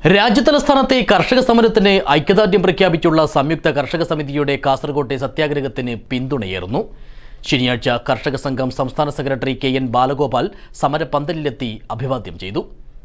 രാജ്യതലസ്ഥാനത്തെ കർഷക സമരത്തിന് ഐക്യദാർഢ്യം പ്രഖ്യാപിച്ചുള്ള സംയുക്ത കർഷക സമിതിയുടെ കാസർകോട്ടെ സത്യാഗ്രഹത്തിന് പിന്തുണയേറുന്നു ശനിയാഴ്ച കർഷക സംഘം സംസ്ഥാന സെക്രട്ടറി കെ എൻ ബാലഗോപാൽ സമരപന്തലിലെത്തി അഭിവാദ്യം ചെയ്തു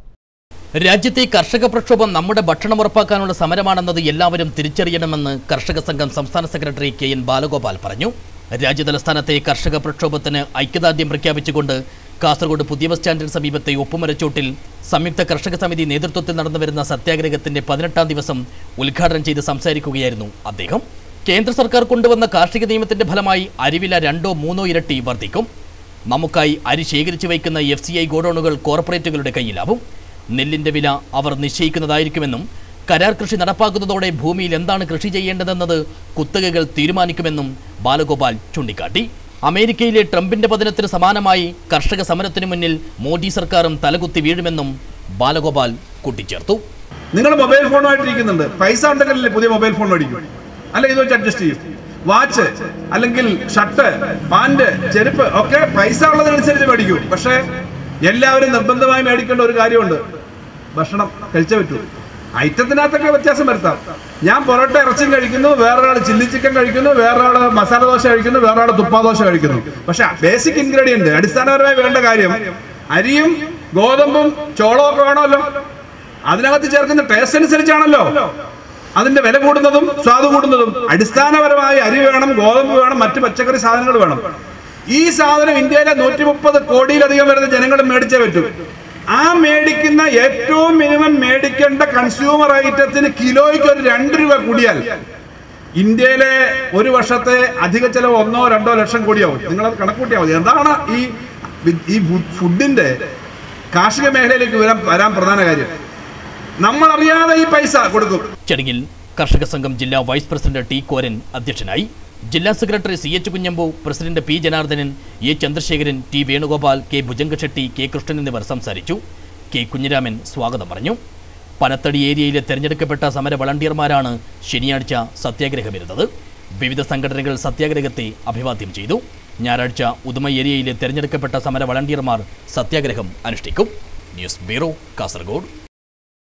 രാജ്യത്തെ കർഷക പ്രക്ഷോഭം നമ്മുടെ ഭക്ഷണം ഉറപ്പാക്കാനുള്ള സമരമാണെന്നത് എല്ലാവരും തിരിച്ചറിയണമെന്ന് കർഷക സംഘം സംസ്ഥാന സെക്രട്ടറി കെ എൻ ബാലഗോപാൽ പറഞ്ഞു രാജ്യതലസ്ഥാനത്തെ കർഷക പ്രക്ഷോഭത്തിന് ഐക്യദാർഢ്യം പ്രഖ്യാപിച്ചുകൊണ്ട് കാസർഗോഡ് പുതിയ ബസ് സ്റ്റാൻഡിന് സമീപത്തെ ഉപ്പുമരച്ചോട്ടിൽ സംയുക്ത കർഷക സമിതി നേതൃത്വത്തിൽ നടന്നുവരുന്ന സത്യാഗ്രഹത്തിന്റെ പതിനെട്ടാം ദിവസം ഉദ്ഘാടനം ചെയ്ത് സംസാരിക്കുകയായിരുന്നു അദ്ദേഹം കേന്ദ്ര സർക്കാർ കൊണ്ടുവന്ന കാർഷിക നിയമത്തിന്റെ ഫലമായി അരിവില രണ്ടോ മൂന്നോ ഇരട്ടി വർദ്ധിക്കും നമുക്കായി അരി ശേഖരിച്ചു വയ്ക്കുന്ന എഫ് സി ഐ ഗോഡൌണുകൾ കോർപ്പറേറ്റുകളുടെ കയ്യിലാവും നെല്ലിന്റെ വില അവർ നിശ്ചയിക്കുന്നതായിരിക്കുമെന്നും കരാർ കൃഷി നടപ്പാക്കുന്നതോടെ ഭൂമിയിൽ എന്താണ് കൃഷി ചെയ്യേണ്ടതെന്നത് കുത്തകകൾ തീരുമാനിക്കുമെന്നും ബാലഗോപാൽ ചൂണ്ടിക്കാട്ടി അമേരിക്കയിലെ ട്രംപിന്റെ പതനത്തിന് സമാനമായി കർഷക സമരത്തിനു മുന്നിൽ മോദി സർക്കാരും തലകുത്തി വീഴുമെന്നും ബാലഗോപാൽ കൂട്ടിച്ചേർത്തു നിങ്ങൾ മൊബൈൽ ഫോണുമായിട്ടിരിക്കുന്നുണ്ട് പൈസ ഉണ്ടെങ്കിലല്ലേ പുതിയ മൊബൈൽ ഫോൺ മേടിക്കും അല്ല ഇത് വെച്ച് അഡ്ജസ്റ്റ് ചെയ്യും വാച്ച് അല്ലെങ്കിൽ ഷർട്ട് പാന്റ് ചെരുപ്പ് ഒക്കെ പൈസ ഉള്ളതനുസരിച്ച് മേടിക്കൂ പക്ഷേ എല്ലാവരും നിർബന്ധമായി മേടിക്കേണ്ട ഒരു കാര്യമുണ്ട് ഭക്ഷണം കഴിച്ചേ പറ്റൂ ഐറ്റത്തിനകത്തൊക്കെ വ്യത്യാസം വരുത്താം ഞാൻ പൊറോട്ട ഇറച്ചിയും കഴിക്കുന്നു വേറൊരാൾ ചില്ലി ചിക്കൻ കഴിക്കുന്നു വേറൊരാൾ മസാല ദോശ കഴിക്കുന്നു വേറൊരാൾ തുപ്പാ ദോശ കഴിക്കുന്നു പക്ഷെ ബേസിക് ഇൻഗ്രീഡിയന്റ് അടിസ്ഥാനപരമായി വേണ്ട കാര്യം അരിയും ഗോതമ്പും ചോളവും ഒക്കെ വേണമല്ലോ അതിനകത്ത് ചേർക്കുന്ന ടേസ്റ്റ് അനുസരിച്ചാണല്ലോ അതിന്റെ വില കൂടുന്നതും സ്വാദ് കൂടുന്നതും അടിസ്ഥാനപരമായി അരി വേണം ഗോതമ്പ് വേണം മറ്റ് പച്ചക്കറി സാധനങ്ങൾ വേണം ഈ സാധനം ഇന്ത്യയിലെ നൂറ്റി മുപ്പത് കോടിയിലധികം വരുന്ന ജനങ്ങൾ മേടിച്ചേ പറ്റൂ ആ മേടിക്കുന്ന ഏറ്റവും മിനിമം മേടിക്കേണ്ട കൺസ്യൂമർ ഐറ്റത്തിന് കിലോയ്ക്ക് ഒരു രണ്ട് രൂപ കൂടിയാൽ ഇന്ത്യയിലെ ഒരു വർഷത്തെ അധിക ചെലവ് ഒന്നോ രണ്ടോ ലക്ഷം കോടിയാവും നിങ്ങളത് കണക്കൂട്ടിയാൽ മതി എന്താണ് ഈ ഈ ഫുഡിന്റെ കാർഷിക മേഖലയിലേക്ക് വരാൻ വരാൻ പ്രധാന കാര്യം നമ്മൾ അറിയാതെ ഈ പൈസ കൊടുക്കും ചടങ്ങിൽ കർഷക സംഘം ജില്ലാ വൈസ് പ്രസിഡന്റ് ടി കോരൻ അധ്യക്ഷനായി ജില്ലാ secretary C H Kunhambu president P Janardhanan A Chandrasekharan T Venugopal K Bhujangashetty K Krishnan എന്നിവർ സംസാരിച്ചു കെ കുഞ്ഞിരാമൻ സ്വാഗതം പറഞ്ഞു പനത്തടി ഏരിയയിലെ തെരഞ്ഞെടുക്കപ്പെട്ട സമര വളണ്ടിയർമാരാണ് ശനിയാഴ്ച സത്യാഗ്രഹമിരുന്നത് വിവിധ സംഘടനകൾ സത്യാഗ്രഹത്തെ അഭിവാദ്യം ചെയ്തു ഞായറാഴ്ച ഉദുമ ഏരിയയിലെ തെരഞ്ഞെടുക്കപ്പെട്ട സമര വളണ്ടിയർമാർ സത്യാഗ്രഹം അനുഷ്ഠിക്കും ന്യൂസ് ബ്യൂറോ കാസർഗോഡ്